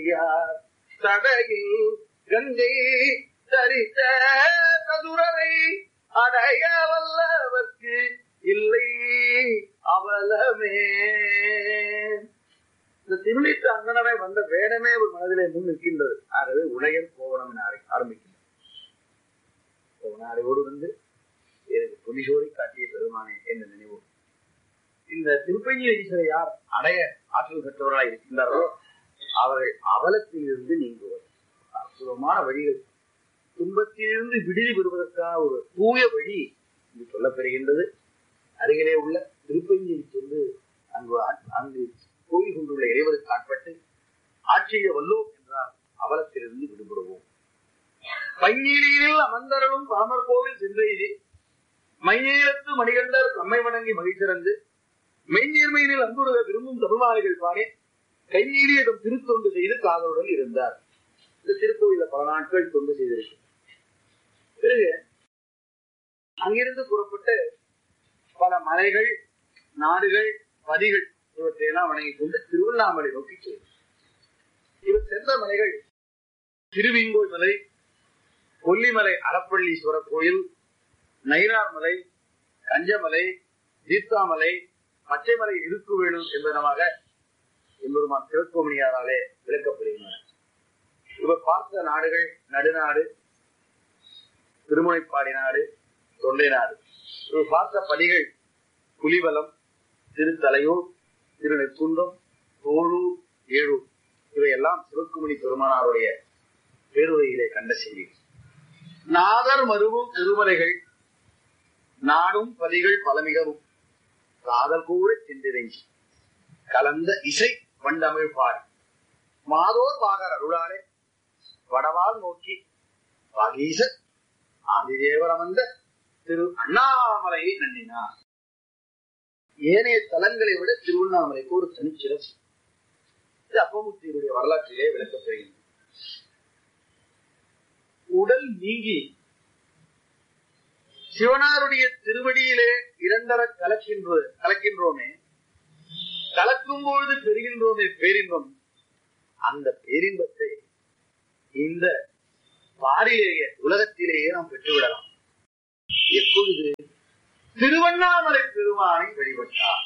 யார் தடையில் கங்கை தரித்த சதுரரை அடைய வல்லவர்க்கு இல்லை அவலமே இந்த திருநீட்டு அங்கனரை வந்த வேடமே ஒரு மனதிலே முன் நிற்கின்றது ஆகவே உலகர் கோவணம் என ஆர- ஆரம்பிக்கின்றது கோவனாரையோடு வந்து எனக்கு புனிசோடி காட்டிய பெருமானே என்ற நினைவு இந்த திருப்பஞ்சி ஈஸ்வரை யார் அடைய ஆற்றல் பெற்றவர்களாக இருக்கின்றார்களோ அவர்கள் அவலத்திலிருந்து நீங்குவர் அற்புதமான வழிகள் துன்பத்திலிருந்து விடுதி பெறுவதற்கான ஒரு தூய வழி இங்கு சொல்லப்பெறுகின்றது அருகிலே உள்ள திருப்பஞ்சியை சென்று அங்கு ஆ- அங்கு கோயில் கொண்டுள்ள இறைவருக்கு ஆட்பட்டு ஆட்சியை வல்லோம் என்றால் அவலத்திலிருந்து விடுபடுவோம் பைநீலியில் அமர்ந்தரலும் பாமர் கோவில் சென்றெய்தி மைநீளத்து மணிகண்டர் தம்மை வணங்கி மகிழ்ச்சிறந்து மெய்நீர்மையினில் அன்புருக விரும்பும் தமிழ்மாளிகள் பாடி கைநீடியதும் திருத்தொண்டு செய்து காதலுடன் இருந்தார் இந்த திருக்கோயில பல நாட்கள் தொண்டு செய்திருக்கு பிறகு அங்கிருந்து புறப்பட்டு பல மலைகள் நாடுகள் பதிகள் இவற்றையெல்லாம் வணங்கிக் கொண்டு திருவண்ணாமலை நோக்கி செல்லும் இவர் சென்ற மலைகள் திருவிங்கோய் மலை கொல்லிமலை அறப்பள்ளீஸ்வரர் கோயில் நயினார் மலை கஞ்சமலை தீர்த்தாமலை பச்சைமலை இருக்கு வேணும் என்பதனமாக எம்பெருமான் சிவக்கோமணியாராலே விளக்கப்படுகின்றன இவர் பார்த்த நாடுகள் நடுநாடு திருமுனைப்பாடி நாடு தொண்டை நாடு இவர் பார்த்த படிகள் புலிவலம் திருத்தலையூர் திருநெற்குன்றம் தோழூர் ஏழூர் இவையெல்லாம் சிவக்குமணி பெருமானாருடைய பேருரையிலே கண்ட செய்தி நாதர் மருவும் திருமலைகள் நாடும் பதிகள் பலமிகவும் காதல் கூட சென்றிறங்கி கலந்த இசை வண்டமிழ் பாடி மாதோர் வாகர் அருளாலே வடவால் நோக்கி வாகீசர் ஆதிதேவர் அமர்ந்த திரு அண்ணாமலையை நன்னினார் ஏனைய தலங்களை விட திருவண்ணாமலைக்கு ஒரு தனிச்சிறப்பு இது அப்பமுத்தியுடைய வரலாற்றிலே விளக்கப்படுகிறது உடல் நீங்கி சிவனாருடைய திருவடியிலே இரண்டர கலக்கின்ற கலக்கின்றோமே கலக்கும் பொழுது பெறுகின்றோமே பேரின்பம் அந்த பேரின்பத்தை இந்த பாரிலேயே உலகத்திலேயே நாம் பெற்றுவிடலாம் எப்பொழுது திருவண்ணாமலை பெருமானை வழிபட்டார்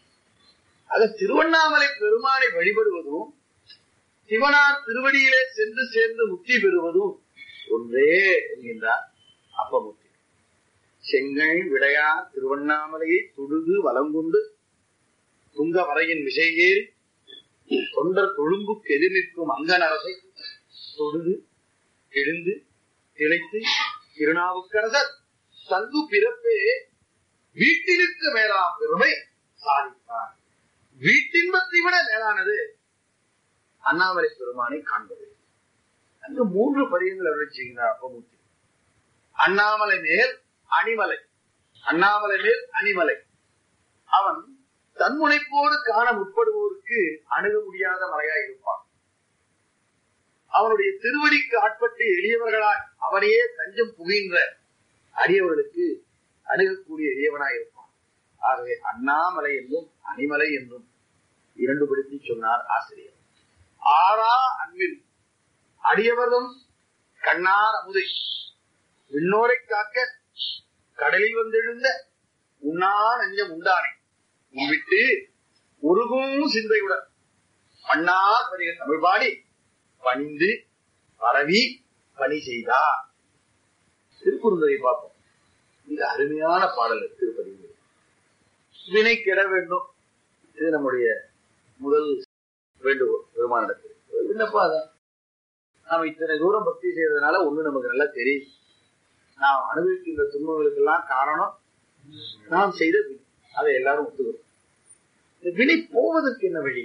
ஆக திருவண்ணாமலை பெருமானை வழிபடுவதும் சிவனார் திருவடியிலே சென்று சேர்ந்து முக்தி பெறுவதும் ஒன்றே என்கின்றார் அப்பமுத்தி செங்கல் விடையார் திருவண்ணாமலையை தொழுது வலங்கொண்டு துங்க வரையின் விசையேறி தொண்டர் தொழும்புக்கு எதிர் நிற்கும் அங்கனரசை தொழுது எழுந்து திளைத்து திருநாவுக்கரசர் தங்கு பிறப்பே வீட்டிற்கு மேலாம் பெருமை சாதித்தார் வீட்டின்பத்தை விட மேலானது அண்ணாமலை பெருமானை காண்பது அங்கு மூன்று பதியங்கள் அருள் செய்கிறார் அப்பமூர்த்தி அண்ணாமலை மேல் அணிமலை அண்ணாமலை மேல் அணிமலை அவன் தன்முனைப்போடு காண முற்படுவோருக்கு அணுக முடியாத மலையாய் இருப்பான் அவனுடைய திருவடிக்கு ஆட்பட்டு எளியவர்களாய் அவனையே தஞ்சம் புகின்ற அடியவர்களுக்கு அணுகக்கூடிய எளியவனாய் இருப்பான் ஆகவே அண்ணாமலை என்றும் அணிமலை என்றும் இரண்டுபடுத்தி சொன்னார் ஆசிரியர் ஆறா அன்பில் அடியவர்களும் கண்ணார் அமுதை விண்ணோரை காக்க கடலில் வந்தெழுந்த உண்ணா நஞ்சம் உண்டானே விட்டு உருகும் சிந்தையுடன் மன்னார் பதிக தமிழ் பாடி பணிந்து பரவி பணி செய்தார் திருக்குறுந்தரை பார்ப்போம் இது அருமையான பாடல் திருப்பதி வினை கெட வேண்டும் இது நம்முடைய முதல் வேண்டுகோள் பெருமானிடத்தில் விண்ணப்பா அதான் நாம இத்தனை தூரம் பக்தி செய்யறதுனால ஒண்ணு நமக்கு நல்லா தெரியும் நாம் அனுபவிக்கின்ற துன்பங்களுக்கெல்லாம் காரணம் நாம் செய்த வினை அதை எல்லாரும் ஒத்துக்கிறோம் இந்த வினை போவதற்கு என்ன வழி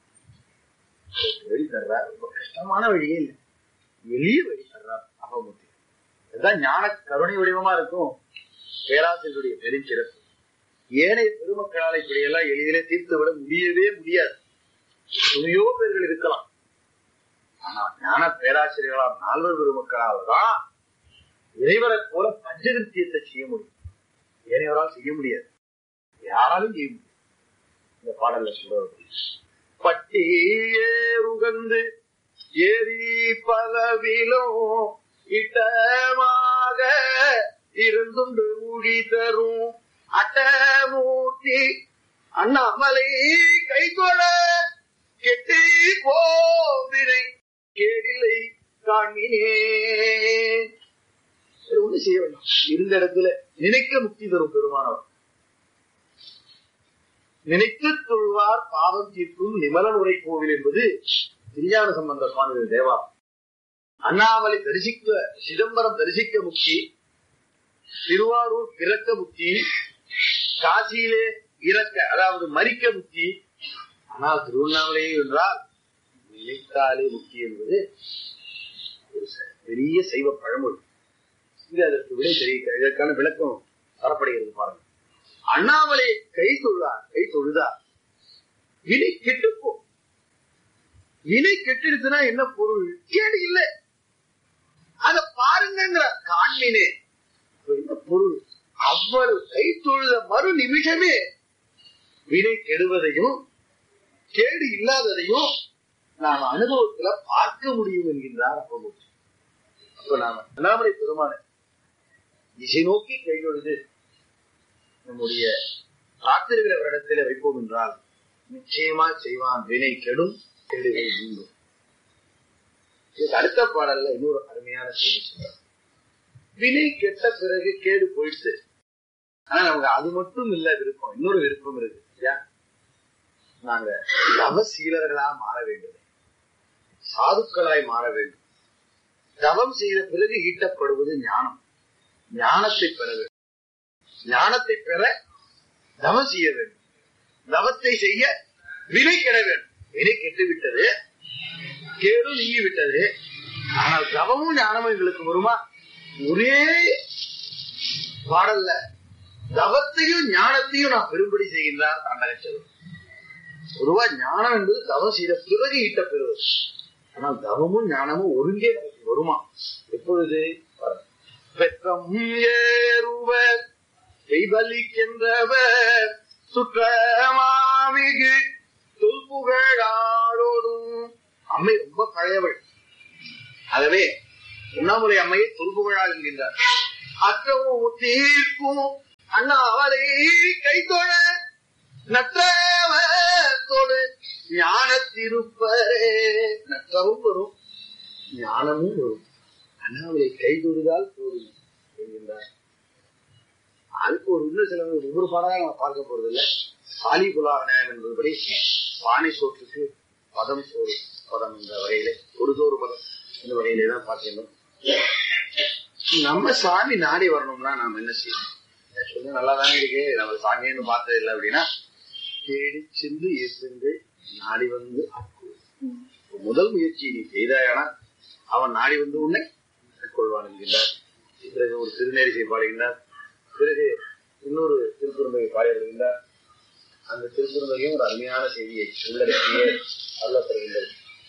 வழி தர்றார் ரொம்ப கஷ்டமான வழியே இல்லை எளிய வழி தர்றார் அகமுத்தி இதுதான் ஞான கருணை வடிவமா இருக்கும் பேராசிரியருடைய பெருஞ்சிறப்பு ஏனைய பெருமக்களால் இப்படியெல்லாம் எளிதிலே தீர்த்து விட முடியவே முடியாது துணையோ பேர்கள் இருக்கலாம் ஆனா ஞான பேராசிரியர்களால் நால்வர் பெருமக்களால் தான் இறைவரை போல பஞ்சகிருத்தியத்தை செய்ய முடியும் ஏனையவரால் செய்ய முடியாது யாராலும் செய்ய முடியும் இந்த பாடல்ல சொல்றது பட்டியே உகந்து ஏரி பலவிலும் இட்டமாக இருந்துண்டு ஊழி தரும் அட்டமூர்த்தி அண்ணாமலை கைகொள கெட்டி போவினை கேடிலை காண்மினே ஒண்ணு செய்ய வேண்டாம் இருந்த இடத்துல நினைக்க முக்தி தரும் பெருமானவர் நினைத்து தொழுவார் பாவம் தீர்க்கும் நிமலன் உரை கோவில் என்பது திருஞான சம்பந்த சுவாமி தேவா அண்ணாமலை தரிசிக்க சிதம்பரம் தரிசிக்க முக்தி திருவாரூர் பிறக்க முக்தி காசியிலே இறக்க அதாவது மறிக்க முக்தி ஆனால் திருவண்ணாமலை என்றால் நினைத்தாலே முக்தி என்பது ஒரு பெரிய சைவ பழமொழி இது அதற்கு விடை தெரிய இதற்கான விளக்கம் தரப்படுகிறது பாருங்க அண்ணாமலை கை தொழுதார் கை தொழுதார் வினை கெட்டுப்போ வினை கெட்டுடுச்சுன்னா என்ன பொருள் கேடு இல்லை அத பாருங்கிற காண்மினே என்ன பொருள் அவ்வளவு கை தொழுத மறு நிமிஷமே வினை கெடுவதையும் கேடு இல்லாததையும் நாம் அனுபவத்துல பார்க்க முடியும் என்கின்றார் அப்போ அப்ப நாம அண்ணாமலை பெருமான திசை நோக்கி கையொழுது நம்முடைய பிரார்த்தனைகளை ஒரு இடத்துல வைப்போம் என்றால் நிச்சயமா செய்வான் வினை கெடும் கேடுகள் நீங்கும் இதுக்கு அடுத்த பாடல்ல இன்னொரு அருமையான செய்தி சொல்றார் வினை கெட்ட பிறகு கேடு போயிடுச்சு ஆனா நமக்கு அது மட்டும் இல்ல விருப்பம் இன்னொரு விருப்பம் இருக்கு இல்லையா நாங்க தவசீலர்களா மாற வேண்டும் சாதுக்களாய் மாற வேண்டும் தவம் செய்த பிறகு ஈட்டப்படுவது ஞானம் ஞானத்தை பெற வேண்டும் ஞானத்தை பெற தவம் செய்ய வேண்டும் தவத்தை செய்ய வினை கெட வேண்டும் வினை கெட்டு விட்டது கேடு நீங்கி விட்டது ஆனால் தவமும் ஞானமும் எங்களுக்கு வருமா ஒரே பாடல்ல தவத்தையும் ஞானத்தையும் நான் பெரும்படி செய்கின்றார் அண்டகச்சவர் பொதுவா ஞானம் என்பது தவம் செய்த பிறகு ஈட்ட பெறுவது ஆனால் தவமும் ஞானமும் ஒருங்கே நமக்கு வருமா எப்பொழுது பெற்றம் ஏறுவர் செய்வலிக்கின்றவர் சுற்றமாமிகு தொல்புகழாளோடும் அம்மை ரொம்ப பழையவள் ஆகவே உண்ணாமுறை அம்மையை தொல்புகழால் என்கின்றார் அற்றவும் தீர்க்கும் அண்ணா அவளை கைத்தொழ நற்றவத்தோடு ஞானத்திருப்பரே நற்றவும் வரும் ஞானமும் வரும் அண்ணாவளை கைதொடுதால் போதும் என்கின்றார் அதுக்கு ஒரு இன்னும் சில ஒவ்வொரு பாடலாம் நம்ம பார்க்க போறது இல்ல சாலி புலாக நியாயம் என்பதுபடி பானை சோற்றுக்கு பதம் சோறு பதம் என்ற வகையிலே ஒரு சோறு பதம் இந்த வகையிலே தான் பார்க்கணும் நம்ம சாமி நாடி வரணும்னா நாம என்ன செய்யணும் சொல்ல நல்லா தானே இருக்கு நம்ம சாமின்னு பார்த்தது இல்லை அப்படின்னா தேடி சென்று ஏசுங்கள் நாடி வந்து ஆட்கொள்ளும். முதல் முயற்சி நீ செய்தாயானா அவன் நாடி வந்து உன்னை ஆட்கொள்வான் என்கின்றார் பிறகு ஒரு திருநேரிசை பாடுகின்றார் பிறகு இன்னொரு திருக்குறளை பாடியிருக்கின்றார் அந்த திருக்குறளையும் ஒரு அருமையான செய்தியை உள்ளடக்கிய அருளப்படுகின்றது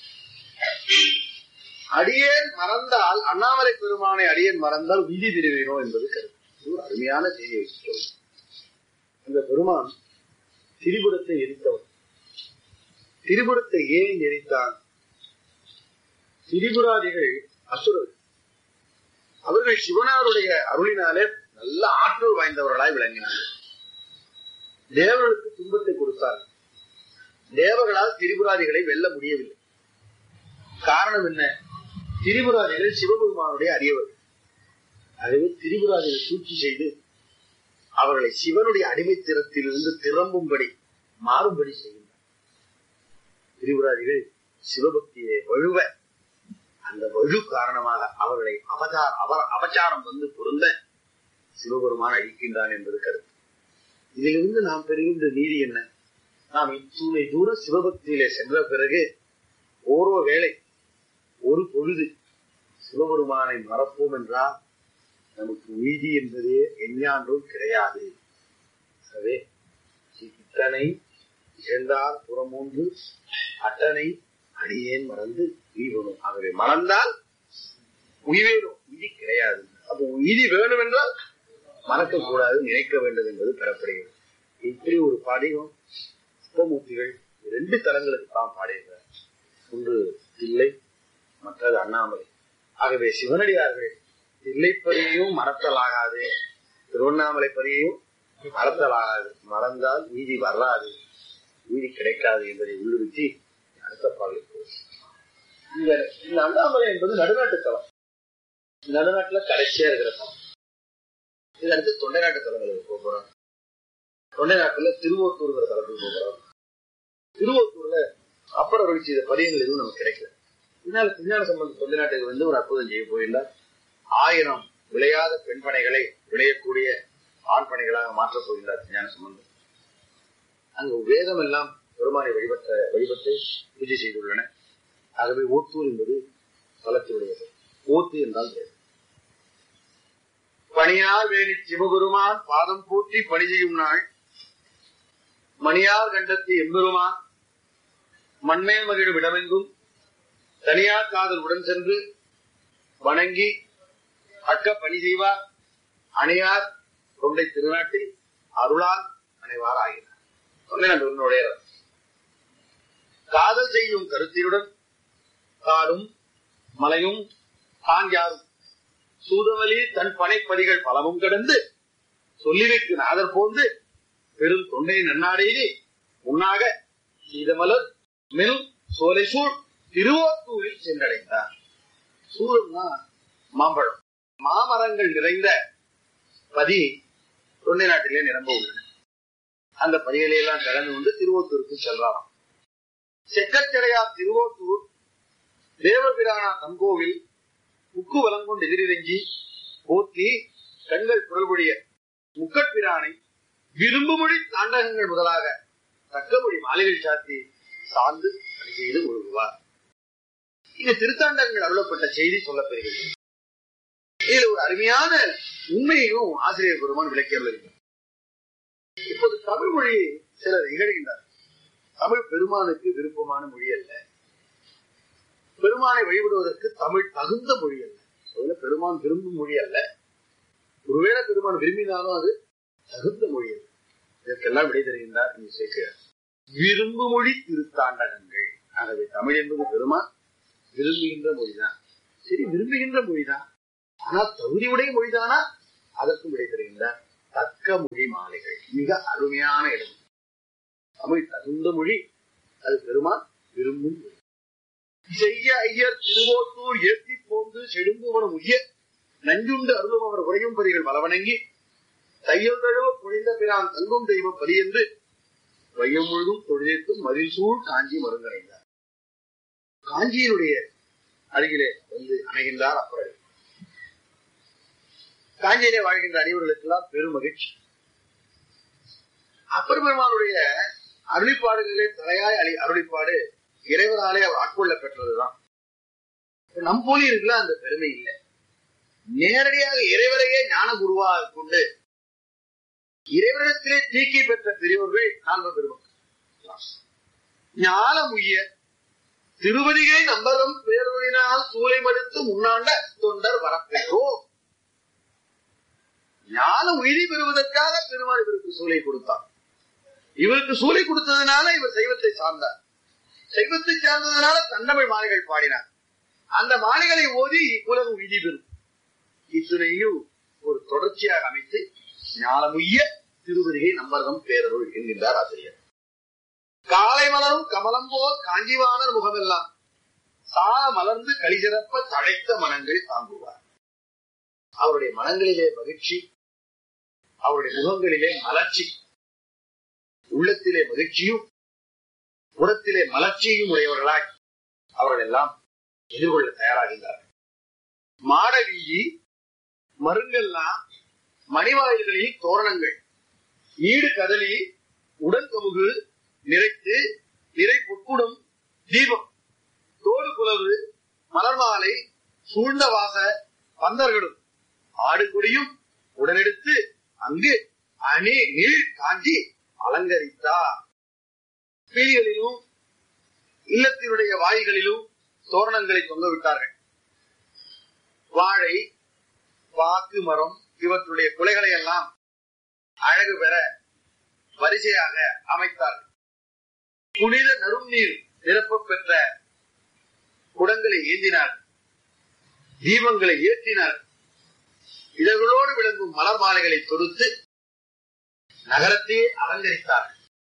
அடியேன் மறந்தால் அண்ணாமலை பெருமானை அடியேன் மறந்தால் விதி பிரிவினோ என்பது கருத்து இது ஒரு அருமையான செய்தியை வச்சுட்டோம் அந்த பெருமான் திரிபுரத்தை எரித்தவன் திரிபுரத்தை ஏன் எரித்தான் திரிபுராதிகள் அசுரர்கள் அவர்கள் சிவனாருடைய அருளினாலே நல்ல ஆற்றல் வாய்ந்தவர்களாய் விளங்கினார்கள் தேவர்களுக்கு துன்பத்தை கொடுத்தார்கள் தேவர்களால் திரிபுராதிகளை வெல்ல முடியவில்லை காரணம் என்ன திரிபுராதிகள் சிவபெருமானுடைய அடியவர்கள் ஆகவே திரிபுராதிகள் சூழ்ச்சி செய்து அவர்களை சிவனுடைய அடிமைத்திறத்திலிருந்து திரும்பும்படி மாறும்படி செய்கின்றனர் திரிபுராதிகள் சிவபக்தியை வழுவ அந்த வலு காரணமாக அவர்களை அவதார் அவர் அபச்சாரம் வந்து பொருந்த சிவபெருமான் அழிக்கின்றான் என்பது கருத்து இதிலிருந்து நாம் பெறுகின்ற நீதி என்ன நாம் இத்தூணை தூரம் சிவபக்தியிலே சென்ற பிறகு ஓரோ வேளை ஒரு பொழுது சிவபெருமானை மறப்போம் என்றால் நமக்கு நீதி என்பதே எஞ்ஞான்றும் கிடையாது எனவே இத்தனை இழந்தார் புறமூன்று அட்டனை அடியேன் மறந்து உயிரும் ஆகவே மறந்தால் உயிரேறும் விதி கிடையாது அப்போ விதி வேணும் என்றால் மறக்க கூடாது நினைக்க வேண்டும் என்பது பெறப்படுகிறது இப்படி ஒரு பாடியும் உப்பமூர்த்திகள் ரெண்டு தலங்களுக்கு தான் பாடியிருக்கிறார் ஒன்று தில்லை மற்றது அண்ணாமலை ஆகவே சிவனடியார்கள் தில்லைப்பதியையும் மறத்தலாகாது திருவண்ணாமலை பதியையும் மறத்தலாகாது மறந்தால் நீதி வராது நீதி கிடைக்காது என்பதை உள்ளுறுத்தி அடுத்த பாடலுக்கு போவோம். இந்த இந்த அண்ணாமலை என்பது நடுநாட்டு தலம் நடுநாட்டுல கடைசியா இருக்கிற தலம் இது அடுத்து தொண்டை நாட்டு தலங்களுக்கு போக போறோம் தொண்டை நாட்டுல திருவோத்தூர்ங்கிற தலத்துக்கு போக போறோம் திருவோத்தூர்ல அப்பர் அருள் செய்த பதியங்கள் எதுவும் நமக்கு கிடைக்கல இதனால திருஞான சம்பந்த தொண்டை நாட்டுக்கு வந்து ஒரு அற்புதம் செய்ய போயிருந்தார் ஆயிரம் விளையாத பெண் பனைகளை விளையக்கூடிய ஆண் பனைகளாக மாற்றப் போகின்றார் திருஞான சம்பந்தம் அங்கு வேதம் எல்லாம் பெருமானை வழிபட்ட வழிபட்டு பூஜை செய்துள்ளன ஆகவே ஓத்தூர் என்பது தலத்தினுடையது ஓத்து என்றால் வேதம் பணியார் வேணி சிவபெருமான் பாதம் போற்றி பணி செய்யும் நாள் மணியார் கண்டத்து எம்பெருமான் மண்மேல் மகிழும் இடமெங்கும் தனியார் காதல் உடன் சென்று வணங்கி அக்க பணி செய்வார் அணியார் தொண்டை திருநாட்டில் அருளால் அனைவார் ஆகினார் சொன்னேன் உன்னுடைய காதல் செய்யும் கருத்தியுடன் காடும் மலையும் காஞ்சாரும் சூதவலி தன் பனைப்படிகள் பலவும் கடந்து சொல்லிவிற்கு நாதர் போந்து பெரும் தொண்டை நன்னாடையிலே உண்ணாக சீதமலர் மெல் சோலைசூழ் திருவோத்தூரில் சென்றடைந்தார் சூழல்னா மாம்பழம் மாமரங்கள் நிறைந்த பதி தொண்டை நாட்டிலே நிரம்ப உள்ளன அந்த பதிகளை எல்லாம் கடந்து கொண்டு திருவோத்தூருக்கு செல்றாராம் செக்கச்சடையா திருவோத்தூர் தேவபிரானா தங்கோவில் உக்கு வலங்கொண்டு எதிரிறங்கி போத்தி கண்கள் குரல்பொழிய முக்கட்பிரானை விரும்புமொழி தாண்டகங்கள் முதலாக தக்கமொழி மாலைகள் சாத்தி சார்ந்து பணி செய்து முழுகுவார் இந்த திருத்தாண்டகங்கள் அருளப்பட்ட செய்தி சொல்லப்பெறுகிறது இதில் ஒரு அருமையான உண்மையையும் ஆசிரியர் பெருமான் விளக்கி அருளுகிறார் இப்போது தமிழ் மொழி சிலர் இகழ்கின்றார் தமிழ் பெருமானுக்கு விருப்பமான மொழி அல்ல பெருமானை வழிபடுவதற்கு தமிழ் தகுந்த மொழி அல்ல அதுல பெருமான் விரும்பும் மொழி அல்ல ஒருவேளை பெருமான் விரும்பினாலும் அது தகுந்த மொழி அல்ல இதற்கெல்லாம் விடை தருகின்றார் இங்கு சேர்க்கிறார் விரும்பு மொழி திருத்தாண்டகங்கள் ஆகவே தமிழ் என்பது பெருமான் விரும்புகின்ற மொழிதான் சரி விரும்புகின்ற மொழிதான் ஆனா தகுதியுடைய மொழிதானா அதற்கும் விடை தருகின்றார் தக்க மொழி மாலைகள் மிக அருமையான இடம் தமிழ் தகுந்த மொழி அது பெருமான் விரும்பும் மொழி செய்ய ஐயர் திருவோத்தூர் ஏற்றி போந்து செடும்புவனம் உய்ய நஞ்சுண்டு அருளும் அவர் உரையும் பதிகள் பலவணங்கி தையல் தழுவ புனிந்த பிரான் தங்கும் தெய்வ பலி என்று வையம் முழுதும் தொழிலுக்கும் மதில் சூழ் காஞ்சி மருந்தடைந்தார் காஞ்சியினுடைய அருகிலே வந்து அணைகின்றார் அப்பர் காஞ்சியிலே வாழ்கின்ற அனைவர்களுக்கெல்லாம் பெரும் மகிழ்ச்சி அப்பர் பெருமானுடைய அருளிப்பாடுகளிலே தலையாய் அழி அருளிப்பாடு இறைவனாலே அவர் ஆட்கொள்ள பெற்றதுதான் நம் போலி இருக்குல்ல அந்த பெருமை இல்லை நேரடியாக இறைவரையே ஞான குருவாக கொண்டு இறைவனிடத்திலே தீக்கி பெற்ற பெரியவர்கள் நான்கு பெருமக்கள் ஞானம் உய்ய திருவதிகை நம்பரும் பேரொழினால் சூளை மடுத்து முன்னாண்ட தொண்டர் வரப்பெற்றோம் ஞான உயிரி பெறுவதற்காக பெருமாள் இவருக்கு சூளை கொடுத்தார் இவருக்கு சூளை கொடுத்ததுனால இவர் சைவத்தை சார்ந்தார் சைவத்தை சார்ந்ததுனால தண்டமிழ் மாலைகள் பாடினார் அந்த மாலைகளை ஓதி உலகம் விதி பெறும் இத்துணையும் ஒரு தொடர்ச்சியாக அமைத்து ஞானமுய்ய திருவதிகை நம்பர்தம் பேரருள் என்கின்றார் ஆசிரியர் காலை மலரும் கமலம் போல் காஞ்சிவாணர் முகமெல்லாம் சால மலர்ந்து களிசிறப்ப தழைத்த மனங்கள் தாங்குவார் அவருடைய மனங்களிலே மகிழ்ச்சி அவருடைய முகங்களிலே மலர்ச்சி உள்ளத்திலே மகிழ்ச்சியும் புறத்திலே மலர்ச்சியும் உடையவர்களாய் அவர்கள் எல்லாம் எதிர்கொள்ள தயாராகின்றார்கள் மாட வீதி மருங்கெல்லாம் மணிவாயில்களில் தோரணங்கள் ஈடு கதலி உடன் கமுகு நிறைத்து நிறை பொற்குடும் தீபம் தோடு குலவு மலர் மாலை சூழ்ந்த வாச பந்தர்களும் ஆடு கொடியும் உடனெடுத்து அங்கு அணி நீள் காஞ்சி அலங்கரித்தார் வீதிகளிலும் இல்லத்தினுடைய வாய்களிலும் தோரணங்களை தொங்க விட்டார்கள் வாழை வாக்கு மரம் இவற்றுடைய குலைகளை எல்லாம் அழகு பெற வரிசையாக அமைத்தார்கள் புனித நறும் நீர் நிரப்ப பெற்ற குடங்களை ஏந்தினார் தீபங்களை ஏற்றினார் இதழ்களோடு விளங்கும் மலர் மாலைகளை தொடுத்து நகரத்தையே அலங்கரித்தார்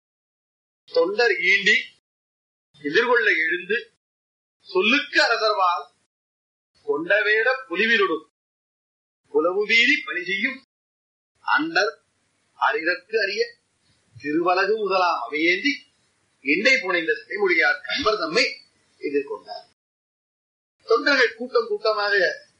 தொண்டர் ஈண்டி எதிர்கொள்ள எழுந்து சொல்லுக்கு அரசர்வால் கொண்டவேட புலிவிருடும் குலவு வீதி பணி செய்யும் அண்டர் அறிதற்கு அறிய திருவலகு முதலாம் அவையேந்தி எண்ணெய் புனைந்த சிறைமுடியார் கண்பர் தம்மை எதிர்கொண்டார் தொண்டர்கள் கூட்டம் கூட்டமாக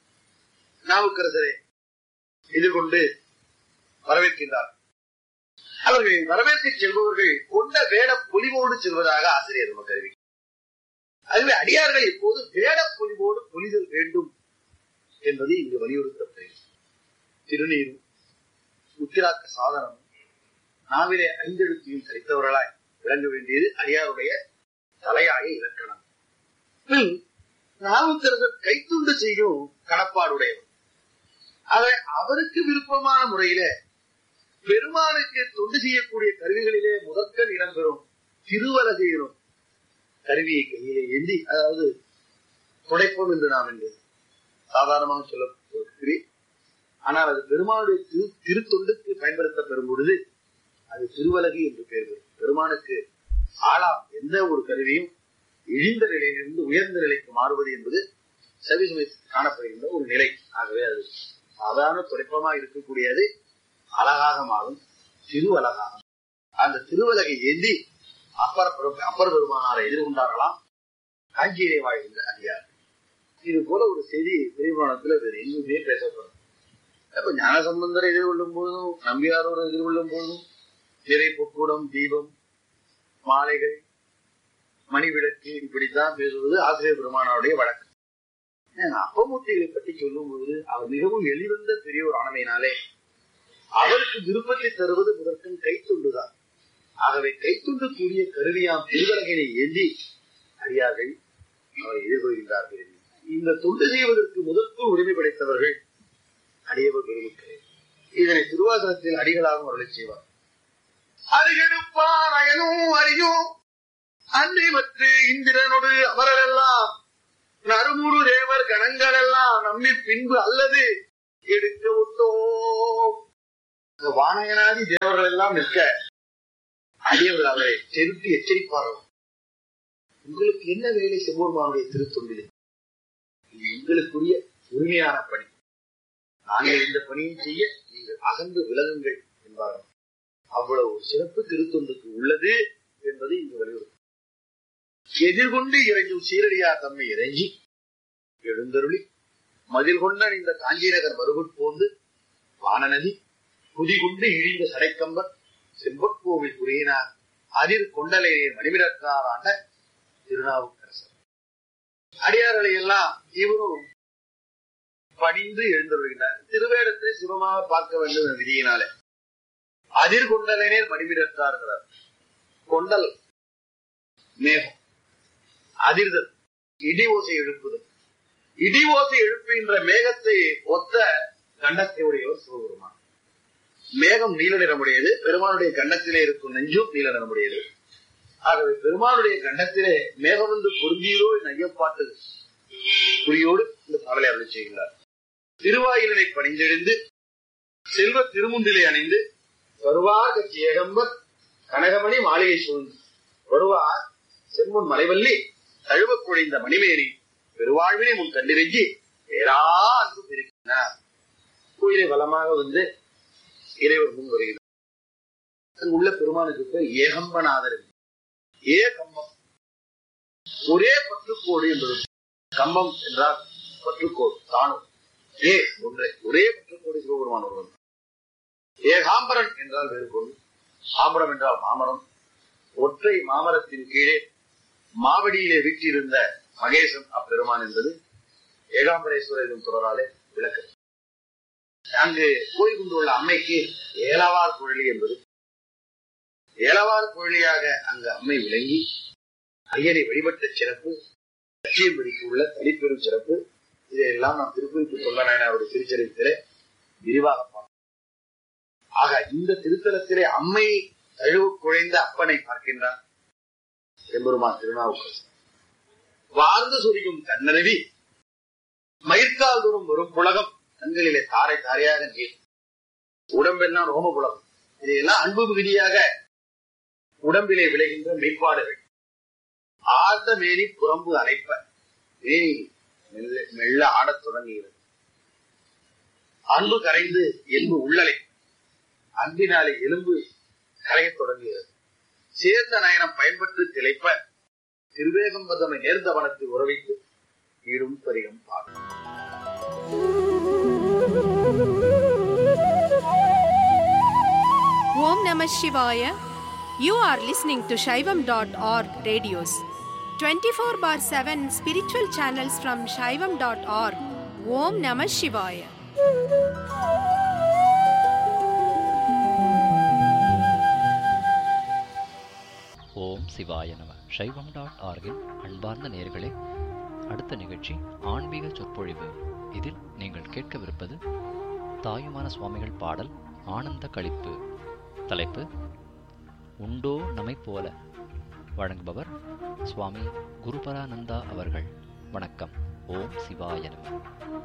நாவுக்கரசரை எதிர்கொண்டு வரவேற்கின்றார் அவர்கள் வரவேற்க செல்பவர்கள் கொண்ட வேட பொலிவோடு செல்வதாக ஆசிரியர் நமக்கு அறிவிக்கிறார் அதுவே அடியார்கள் இப்போது வேட பொலிவோடு பொலிதல் வேண்டும் என்பது இங்கு வலியுறுத்தப்படுகிறது திருநீரும் உத்திராக்க சாதனமும் நாவிலே ஐந்தெழுத்தையும் கழித்தவர்களாய் விளங்க வேண்டியது அடியாருடைய தலையாய இலக்கணம் பின் நாவுக்கரசர் கைத்துண்டு செய்யும் கடப்பாடுடையவர் ஆக அவருக்கு விருப்பமான முறையில பெருமானுக்கு தொண்டு செய்யக்கூடிய கருவிகளிலே முதற்கண் இடம்பெறும் திருவலகையிலும் கருவியை கையிலே ஏந்தி அதாவது துடைப்பம் என்று நாம் என்று சாதாரணமாக சொல்லப்படுகிறேன் ஆனால் அது பெருமானுடைய திரு திருத்தொண்டுக்கு பயன்படுத்த பெறும் பொழுது அது திருவலகு என்று பெயர் பெறும் பெருமானுக்கு ஆளாம் எந்த ஒரு கருவியும் இழிந்த நிலையிலிருந்து உயர்ந்த நிலைக்கு மாறுவது என்பது சவிசமயத்தில் காணப்படுகின்ற ஒரு நிலை ஆகவே அது சாதாரண துடைப்பமா இருக்கக்கூடியது அழகாக மாறும் திருவலகாகும் அந்த திருவலகை ஏந்தி அப்பர் பெரு- அப்பர் பெருமானாரை எதிர்கொண்டார்களாம் காஞ்சியிலே வாழ்கின்ற அடியார் இது போல ஒரு செய்தி பெரியபுராணத்துல வேறு எங்குமே பேசப்படும் அப்ப ஞானசம்பந்தரை எதிர்கொள்ளும் போதும் நம்பியாரோடு எதிர்கொள்ளும் போதும் திரை பொக்கூடம் தீபம் மாலைகள் மணிவிளக்கு இப்படித்தான் பேசுவது ஆசிரியர் பெருமானாருடைய வழக்கு ஏன் அப்பமூர்த்திகளை பற்றி சொல்லும் பொழுது அவர் மிகவும் எளிவந்த பெரியோர் ஆனமையினாலே அவருக்கு விருப்பத்தை தருவது முதற்கண் கைத்துண்டுதான் ஆகவே கைத்துண்டு கூடிய கருவியாம் திருவலகினை ஏந்தி அடியார்கள் அவரை எதிர்கொள்கின்றார்கள் இந்த தொண்டு செய்வதற்கு முதற்குள் உரிமை படைத்தவர்கள் அடியவர் பெருமக்களே இதனை திருவாசனத்தில் அடிகளாகவும் அருளை செய்வார் அருகெடுப்பார் அயனும் அறியும் அன்னை மற்ற இந்திரனோடு அமரரெல்லாம் நறுமுறு தேவர் கணங்கள் எல்லாம் நம்மி பின்பு அல்லது எடுக்க விட்டோம் இந்த வானகனாதி தேவர்கள் எல்லாம் நிற்க அடியவர்கள் அவரை செருட்டி எச்சரிப்பார்கள் உங்களுக்கு என்ன வேலை சிவபெருமானுடைய திருத்தொண்டிலே இது எங்களுக்குரிய உரிமையான பணி நாங்கள் இந்த பணியை செய்ய நீங்கள் அகன்று விலகுங்கள் என்பார்கள் அவ்வளவு ஒரு சிறப்பு திருத்தொண்டுக்கு உள்ளது என்பது இங்கு வலியுறுத்தும் எதிர்கொண்டு இறைஞ்சும் சீரடியார் தம்மை இறைஞ்சி எழுந்தருளி மதில் கொண்ட இந்த காஞ்சி நகர் மறுபுட்போந்து வானநதி குதிகுண்டு இழிந்த சடைக்கம்பர் செம்பற்கோவில் குறையினார் அதிர் கொண்டலையே மணிமிடற்றார் ஆண்ட திருநாவுக்கரசர் அடியார்களை எல்லாம் இவரும் பணிந்து எழுந்தருள்கின்றார் திருவேடத்தை சிவமாக பார்க்க வேண்டும் என்ற விதியினாலே அதிர் கொண்டலைநேர் மணிமிடற்றார்கிறார் கொண்டல் மேகம் அதிர்தல் இடி ஓசை எழுப்புதல் இடி ஓசை எழுப்புகின்ற மேகத்தை ஒத்த கண்டத்தை உடையவர் சிவபெருமான் மேகம் நீல நிறமுடையது பெருமானுடைய கண்டத்திலே இருக்கும் நெஞ்சும் நீல நிறமுடையது ஆகவே பெருமானுடைய கண்டத்திலே மேகம் வந்து பொருந்தியதோ என் ஐயப்பாட்டு குறியோடு இந்த பாடலை அருளை செய்கிறார் திருவாயிலை பணிந்தெழுந்து செல்வ திருமுண்டிலை அணிந்து வருவார் கட்சி ஏகம்பர் கனகமணி மாளிகை சூழ்ந்து வருவார் செம்முன் மலைவல்லி தழுவ குழைந்த மணிமேனி பெருவாழ்வினை முன் கண்டிருஞ்சி பேரா அன்பு பெருக்கினார் கோயிலை வளமாக வந்து இறைவர் முன் வருகிறார் அங்கு உள்ள பெருமானுக்கு பேர் ஏகம்பநாதர் என்று. ஏ கம்பம் ஒரே பற்றுக்கோடு என்பது கம்பம் என்றால் பற்றுக்கோடு தானும் ஏ ஒன்றே ஒரே பற்றுக்கோடு சிவபெருமான் ஒருவன் ஏகாம்பரன் என்றால் வேறு பொருள் ஆம்பரம் என்றால் மாமரம் ஒற்றை மாமரத்தின் கீழே மாவடியிலே வீட்டிருந்த மகேசன் அப்பெருமான் என்பது ஏகாம்பரேஸ்வரர் எனும் தொடராலே விளக்கு அங்கு கோயில் கொண்டுள்ள அம்மைக்கு ஏலவார் குழலி என்பது ஏலவார் குழலியாக அங்கு அம்மை விளங்கி ஐயனை வழிபட்ட சிறப்பு லட்சியம்படிக்கு உள்ள தனிப்பெரும் சிறப்பு இதையெல்லாம் நாம் திருக்குறிப்பு சொல்ல நாயனாருடைய திருச்சரித்திலே விரிவாக பார்ப்போம் ஆக இந்த திருத்தலத்திலே அம்மை தழுவு குழைந்த அப்பனை பார்க்கின்றார் எம்பெருமான் திருநாவுக்கரசர் வார்ந்து சொரியும் கண்ணருவி மயிர்கால் தோறும் வரும் புலகம் கண்களிலே தாரை தாரையாக நீர் உடம்பெல்லாம் ரோம புலகம் இதையெல்லாம் அன்பு மிகுதியாக உடம்பிலே விளைகின்ற மெய்ப்பாடுகள் ஆழ்ந்த மேனி புறம்பு அணைப்ப மேனி மெல்ல மெல்ல ஆடத் தொடங்குகிறது அன்பு கரைந்து எலும்பு உள்ளலை அன்பினாலே எலும்பு கரையத் தொடங்குகிறது சேர்ந்த நயனம் பயன்பட்டு திளைப்ப திருவேகம் பதமை நேர்ந்த வனத்தை உறவித்து ஈடும் பரிகம் பாடும் Om Namah Shivaya. You are listening to Shaivam.org radios. 24 bar 7 spiritual channels from Shaivam.org. Om Namah Shivaya. ஓம் சிவாய நம சைவம் டாட் ஆர்கின் அன்பார்ந்த நேயர்களே அடுத்த நிகழ்ச்சி ஆன்மீக சொற்பொழிவு இதில் நீங்கள் கேட்கவிருப்பது தாயுமான சுவாமிகள் பாடல் ஆனந்த களிப்பு தலைப்பு உண்டோ நமை போல வழங்குபவர் சுவாமி குருபரானந்தா அவர்கள் வணக்கம் ஓம் சிவாய நம